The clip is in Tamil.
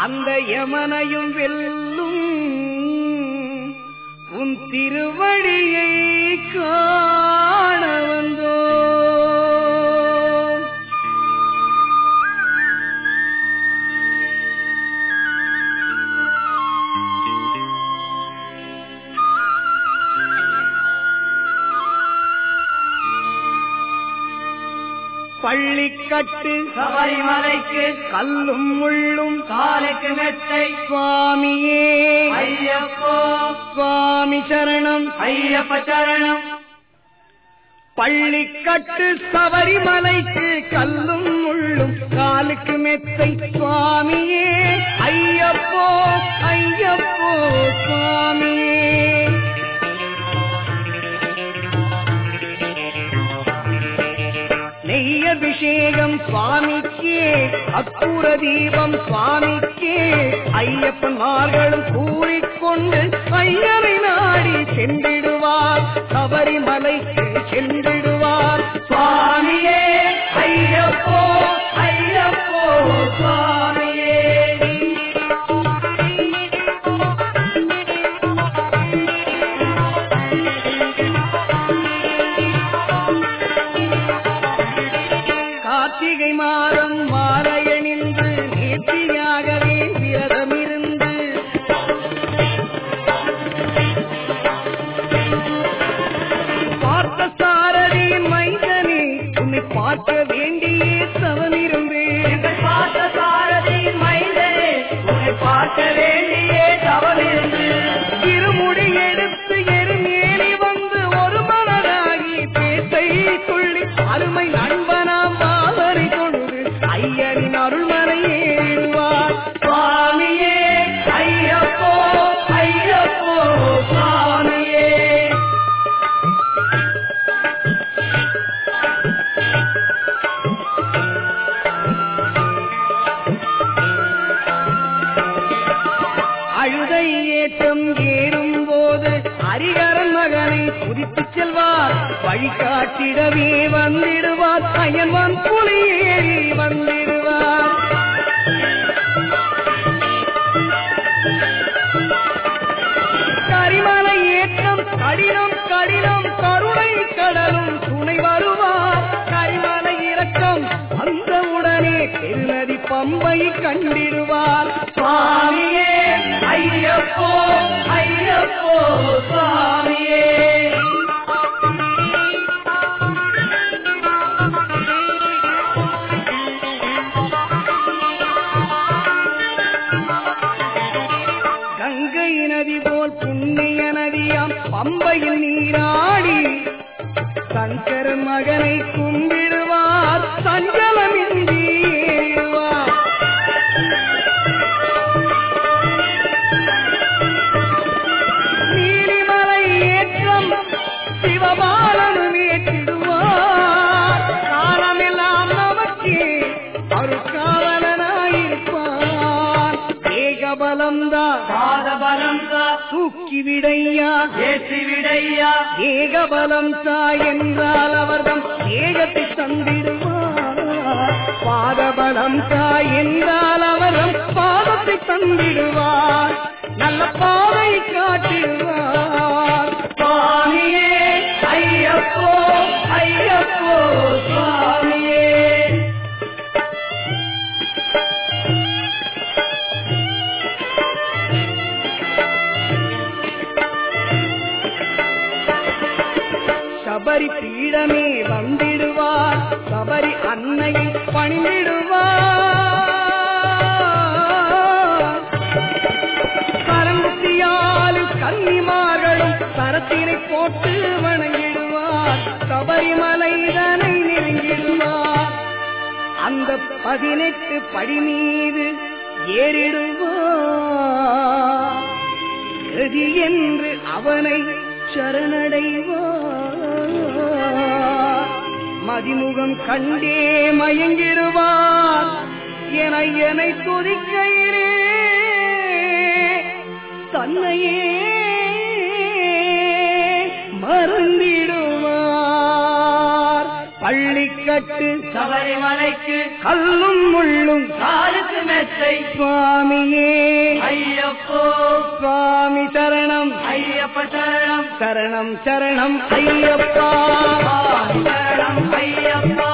அந்த யமனையும் வெல்லும் உன் திருவடியை காண வந்தோ பள்ளிக்கட்டு சபரிமலைக்கு கல்லும் முள்ளும் காலுக்கு மெத்தை சுவாமியே ஐயப்போ சுவாமி சரணம் ஐயப்ப சரணம் பள்ளிக்கட்டு சபரிமலைக்கு கல்லும் முள்ளும் காலுக்கு மெத்தை சுவாமியே ஐயப்போ ஐயப்போ சுவாமியே நெய்யபிஷேகம் சுவாமிக்கே அக்குர தீபம் சுவாமிக்கே ஐயப்பன்மார்களும் கூறிக்கொண்டு ஐயரை நாடி சென்றிடுவார் சபரிமலைக்கு சென்றிடுவார் சுவாமியே ஐயப்போ ஐயப்போ சுவாமியே கார்த்திகை மாதம் மாலையணிந்து நேர்த்தியாகவே விரதமிருந்து பார்த்த சாரதியின் மைந்தனே உன்னை பார்க்க வேண்டியே தவமிருந்து எங்கள் பார்த்த சாரதி மைந்தனே உன்னை பார்க்க வேண்டியே தவறிருந்து இருமுடி எடுத்து எருமேலி வந்து ஒரு மனதாகி பேசை துள்ளி அருமை நண்பனாம் பாவரை கொண்டு ஐயனின் அருள்மனை ஏறுவார் சுவாமியே ஐயப்போ ஐயப்போ சுவாமியே அழுதை ஏற்றம் ஏறும் போது ஹரிகரன் மகனை குதித்துச் செல்வார் வழிகாட்டிடவே வந்திடுவார் அயன்வான் புலி ஏறி வந்திடுவார் கரிமலை ஏற்றம் கடினம் கடினம் கருணை கடலும் துணை வருவார் கரிமலை இறக்கம் வந்தவுடனே பெருநதி பம்பை கண்டிடுவார் சுவாமியே ஐயப்போ ஐயப்போ சுவாமியே கங்கை நதி போல் புண்ணிய நதியாம் பம்பையில் நீராடி சங்கரன் மகனை கும்பிடுவார் சஞ்சலமின்றி ஏறுவார் நீலிமலை ஏற்றம் சிவபாலனும் ஏற்றிடுவார் காலமெல்லாம் நமக்கே அருக்காவலனாயிருப்பான் ஏகபலம்தான் பாதபலம் தா தூக்கி விடையா ஏற்றி விடையா ஏகபலம் தாய் என்றால் அவர்தம் ஏகத்தை தந்திடுவார் பாதபலம் தாய் என்றால் அவர்தம் பாதத்தை தந்திடுவார் நல்ல பாதை காட்டிடுவார் சுவாமியே ஐயப்போ ஐயப்போ சுவாமியே சபரி பீடமே வந்திடுவார் சபரி அன்னையை பணிந்திடுவார் கரங்குத்தியாலும் கன்னிமார்களும் சரத்தினை போட்டு வணங்கிடுவார் சபரிமலைதனை நெருங்கிடுவார் அந்த பதினெட்டு படி மீது ஏறிடுவார் கதி என்று அவனை சரணடைவார் மதிமுகம் கண்டே மயங்கிடுவார் என என்னை துதிக்கையிலே தன்னையே மறந்திடுவார் பள்ளிக்கட்டு சபரிமலைக்கு சபரிமலைக்கு கல்லும் முள்ளும் காலுக்கு மெத்தை சுவாமியே ஐயப்போ சுவாமி சரணம் ஐயப்ப சரணம் சரணம் சரணம் ஐயப்பா சரணம் ஐயப்பா